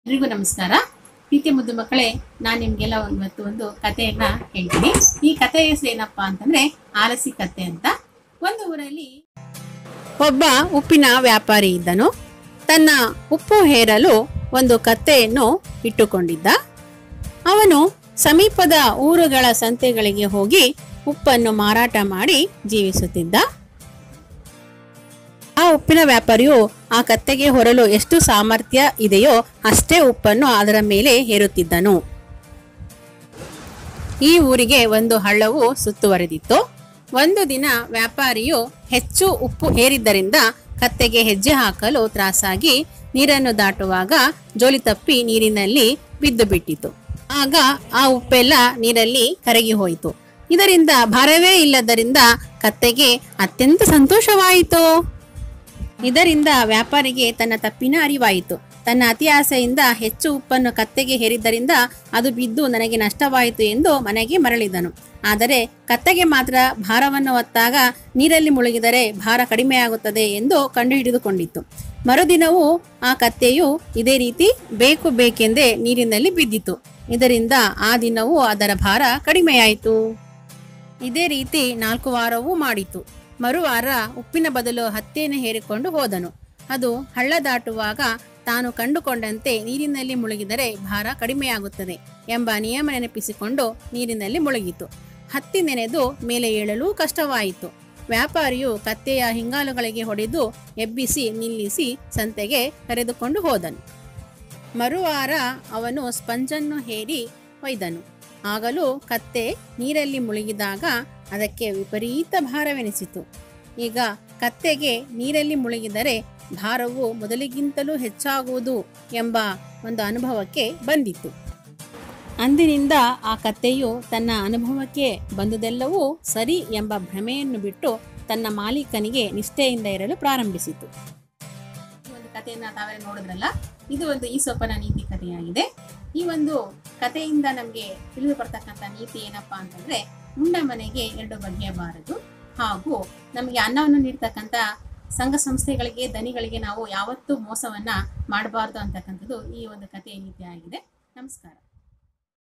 ಎಲ್ರಿಗೂ ನಮಸ್ಕಾರ ಪ್ರೀತಿ ಮುದ್ದು ಮಕ್ಕಳೇ ನಾನು ನಿಮ್ಗೆಲ್ಲ ಒಂದು ಇವತ್ತು ಒಂದು ಕಥೆಯನ್ನ ಹೇಳ್ತೀನಿ ಈ ಕಥೆ ಹೆಸರು ಏನಪ್ಪಾ ಅಂತಂದ್ರೆ ಆಲಸಿ ಕತೆ ಅಂತ ಒಂದು ಊರಲ್ಲಿ ಒಬ್ಬ ಉಪ್ಪಿನ ವ್ಯಾಪಾರಿ ಇದ್ದನು ತನ್ನ ಉಪ್ಪು ಹೇರಲು ಒಂದು ಕತ್ತೆಯನ್ನು ಇಟ್ಟುಕೊಂಡಿದ್ದ ಅವನು ಸಮೀಪದ ಊರುಗಳ ಸಂತೆಗಳಿಗೆ ಹೋಗಿ ಉಪ್ಪನ್ನು ಮಾರಾಟ ಮಾಡಿ ಜೀವಿಸುತ್ತಿದ್ದ ಆ ಉಪ್ಪಿನ ವ್ಯಾಪಾರಿಯು ಆ ಕತ್ತೆಗೆ ಹೊರಲು ಎಷ್ಟು ಸಾಮರ್ಥ್ಯ ಇದೆಯೋ ಅಷ್ಟೇ ಉಪ್ಪನ್ನು ಅದರ ಮೇಲೆ ಹೇರುತ್ತಿದ್ದನು ಈ ಊರಿಗೆ ಒಂದು ಹಳ್ಳವು ಸುತ್ತುವರೆದಿತ್ತು ಒಂದು ದಿನ ವ್ಯಾಪಾರಿಯು ಹೆಚ್ಚು ಉಪ್ಪು ಹೇರಿದ್ದರಿಂದ ಕತ್ತೆಗೆ ಹೆಜ್ಜೆ ಹಾಕಲು ತ್ರಾಸಾಗಿ ನೀರನ್ನು ದಾಟುವಾಗ ಜೋಲಿ ತಪ್ಪಿ ನೀರಿನಲ್ಲಿ ಬಿದ್ದು ಬಿಟ್ಟಿತು ಆಗ ಆ ಉಪ್ಪೆಲ್ಲ ನೀರಲ್ಲಿ ಕರಗಿ ಹೋಯಿತು ಇದರಿಂದ ಭಾರವೇ ಇಲ್ಲದರಿಂದ ಕತ್ತೆಗೆ ಅತ್ಯಂತ ಸಂತೋಷವಾಯಿತು ಇದರಿಂದ ವ್ಯಾಪಾರಿಗೆ ತನ್ನ ತಪ್ಪಿನ ಅರಿವಾಯಿತು ತನ್ನ ಅತಿ ಆಸೆಯಿಂದ ಹೆಚ್ಚು ಉಪ್ಪನ್ನು ಕತ್ತೆಗೆ ಹೇರಿದ್ದರಿಂದ ಅದು ಬಿದ್ದು ನನಗೆ ನಷ್ಟವಾಯಿತು ಎಂದು ಮನೆಗೆ ಮರಳಿದನು ಆದರೆ ಕತ್ತೆಗೆ ಮಾತ್ರ ಭಾರವನ್ನು ಹೊತ್ತಾಗ ನೀರಲ್ಲಿ ಮುಳುಗಿದರೆ ಭಾರ ಕಡಿಮೆಯಾಗುತ್ತದೆ ಎಂದು ಕಂಡುಹಿಡಿದುಕೊಂಡಿತ್ತು ಮರುದಿನವೂ ಆ ಕತ್ತೆಯು ಇದೇ ರೀತಿ ಬೇಕು ಬೇಕೆಂದೇ ನೀರಿನಲ್ಲಿ ಬಿದ್ದಿತು ಇದರಿಂದ ಆ ದಿನವೂ ಅದರ ಭಾರ ಕಡಿಮೆಯಾಯಿತು ಇದೇ ರೀತಿ ನಾಲ್ಕು ವಾರವೂ ಮಾಡಿತು ಮರುವಾರ ಉಪ್ಪಿನ ಬದಲು ಹತ್ತೆಯನ್ನು ಹೇರಿಕೊಂಡು ಹೋದನು ಅದು ಹಳ್ಳ ದಾಟುವಾಗ ತಾನು ಕಂಡುಕೊಂಡಂತೆ ನೀರಿನಲ್ಲಿ ಮುಳುಗಿದರೆ ಭಾರ ಕಡಿಮೆಯಾಗುತ್ತದೆ ಎಂಬ ನಿಯಮ ನೆನಪಿಸಿಕೊಂಡು ನೀರಿನಲ್ಲಿ ಮುಳುಗಿತು ಹತ್ತಿ ನೆನೆದು ಮೇಲೆ ಏಳಲು ಕಷ್ಟವಾಯಿತು ವ್ಯಾಪಾರಿಯು ಕತ್ತೆಯ ಹಿಂಗಾಲುಗಳಿಗೆ ಹೊಡೆದು ಎಬ್ಬಿಸಿ ನಿಲ್ಲಿಸಿ ಸಂತೆಗೆ ಕರೆದುಕೊಂಡು ಹೋದನು ಮರುವಾರ ಅವನು ಸ್ಪಂಜನ್ನು ಹೇರಿ ಒಯ್ದನು ಆಗಲೂ ಕತ್ತೆ ನೀರಲ್ಲಿ ಮುಳುಗಿದಾಗ ಅದಕ್ಕೆ ವಿಪರೀತ ಭಾರವೆನಿಸಿತು ಈಗ ಕತ್ತೆಗೆ ನೀರಲ್ಲಿ ಮುಳುಗಿದರೆ ಭಾರವು ಮೊದಲಿಗಿಂತಲೂ ಹೆಚ್ಚಾಗುವುದು ಎಂಬ ಒಂದು ಅನುಭವಕ್ಕೆ ಬಂದಿತ್ತು ಅಂದಿನಿಂದ ಆ ಕತ್ತೆಯು ತನ್ನ ಅನುಭವಕ್ಕೆ ಬಂದುದೆಲ್ಲವೂ ಸರಿ ಎಂಬ ಭ್ರಮೆಯನ್ನು ಬಿಟ್ಟು ತನ್ನ ಮಾಲೀಕನಿಗೆ ನಿಷ್ಠೆಯಿಂದ ಇರಲು ಪ್ರಾರಂಭಿಸಿತು ಈ ಒಂದು ಕಥೆಯನ್ನ ತಾವೇ ನೋಡಿದ್ರಲ್ಲ ಇದು ಒಂದು ಈಸೊಪ್ಪನ ನೀತಿ ಕಥೆಯಾಗಿದೆ ಈ ಒಂದು ಕಥೆಯಿಂದ ನಮಗೆ ತಿಳಿದು ಬರ್ತಕ್ಕಂಥ ನೀತಿ ಏನಪ್ಪಾ ಅಂತಂದ್ರೆ ಉಂಡ ಮನೆಗೆ ಎರಡು ಬಗೆಯಬಾರದು ಹಾಗೂ ನಮಗೆ ಅನ್ನವನ್ನು ನೀಡ್ತಕ್ಕಂಥ ಸಂಘ ಸಂಸ್ಥೆಗಳಿಗೆ ದನಿಗಳಿಗೆ ನಾವು ಯಾವತ್ತೂ ಮೋಸವನ್ನ ಮಾಡಬಾರ್ದು ಅಂತಕ್ಕಂಥದ್ದು ಈ ಒಂದು ಕಥೆಯ ನೀತಿ ಆಗಿದೆ ನಮಸ್ಕಾರ